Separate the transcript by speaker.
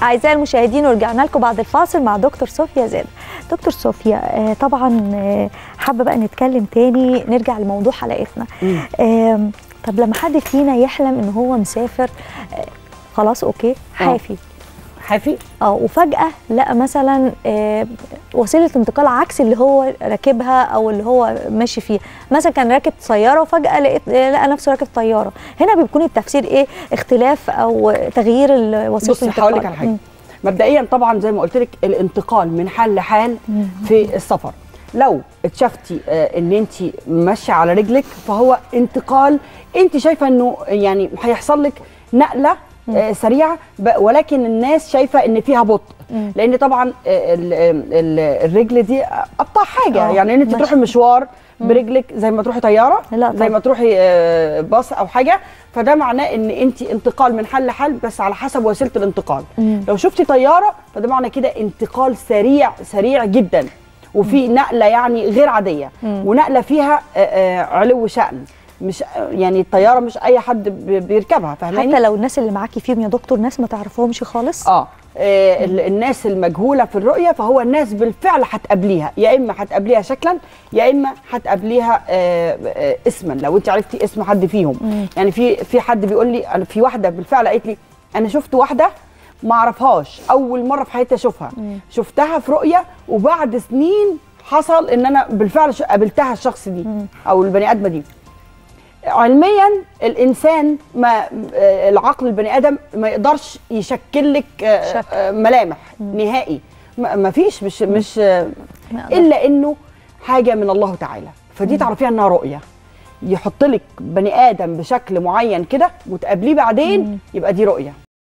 Speaker 1: اعزائي المشاهدين ورجعنا لكم بعد الفاصل مع دكتور صوفيا زاد دكتور صوفيا آه، طبعا آه، حابه بقى نتكلم تاني نرجع لموضوع حلقتنا آم، طب لما حد فينا يحلم ان هو مسافر آه، خلاص اوكي حافي
Speaker 2: حافي
Speaker 1: اه وفجاه لقى مثلا آه، وسيله انتقال عكس اللي هو راكبها او اللي هو ماشي فيها مثلا كان راكب سياره وفجاه لقيت آه، لقى نفسه راكب طياره هنا بيكون التفسير ايه اختلاف او تغيير ال- وسيله
Speaker 2: بصي
Speaker 1: الانتقال
Speaker 2: هقول لك على حاجه
Speaker 1: مم.
Speaker 2: مبدئيا طبعا زي ما قلت لك الانتقال من حال لحال في السفر لو اتشفتي آه، ان انت ماشيه على رجلك فهو انتقال انت شايفه انه يعني هيحصل لك نقله آه، سريعه ب- ولكن الناس شايفه ان فيها بطء لان طبعا آه، ال- ال- الرجل دي ابطا حاجه
Speaker 1: آه،
Speaker 2: يعني ان انت
Speaker 1: ماشي.
Speaker 2: تروحي مشوار برجلك زي ما تروحي طياره
Speaker 1: لا
Speaker 2: زي
Speaker 1: طبعا.
Speaker 2: ما تروحي آه، باص او حاجه فده معناه ان انت انتقال من حل لحل بس على حسب وسيله الانتقال
Speaker 1: مم.
Speaker 2: لو شفتي طياره فده معنى كده انتقال سريع سريع جدا وفي نقله يعني غير عاديه ونقله فيها آه، آه، علو شأن مش يعني الطياره مش اي حد ب- بيركبها فاهماني
Speaker 1: حتى لو الناس اللي معاكي فيهم يا دكتور ناس ما تعرفهمش خالص
Speaker 2: اه آه، ال- الناس المجهوله في الرؤيه فهو الناس بالفعل هتقابليها يا اما هتقابليها شكلا يا اما هتقابليها آه، آه، اسما لو انت عرفتي اسم حد فيهم يعني في في حد بيقول لي انا في واحده بالفعل قالت لي انا شفت واحده ما اعرفهاش اول مره في حياتي اشوفها شفتها في رؤيه وبعد سنين حصل ان انا بالفعل ش- قابلتها الشخص دي او البني ادمه دي علميا الانسان ما آه، العقل البني ادم ما يقدرش يشكل لك آه،
Speaker 1: شكل.
Speaker 2: آه، ملامح نهائي ما ما فيش مش مش آه،
Speaker 1: ما يقدرش.
Speaker 2: الا انه حاجه من الله تعالى فدي تعرفيها انها رؤيه يحط لك بني ادم بشكل معين كده وتقابليه بعدين يبقى دي رؤيه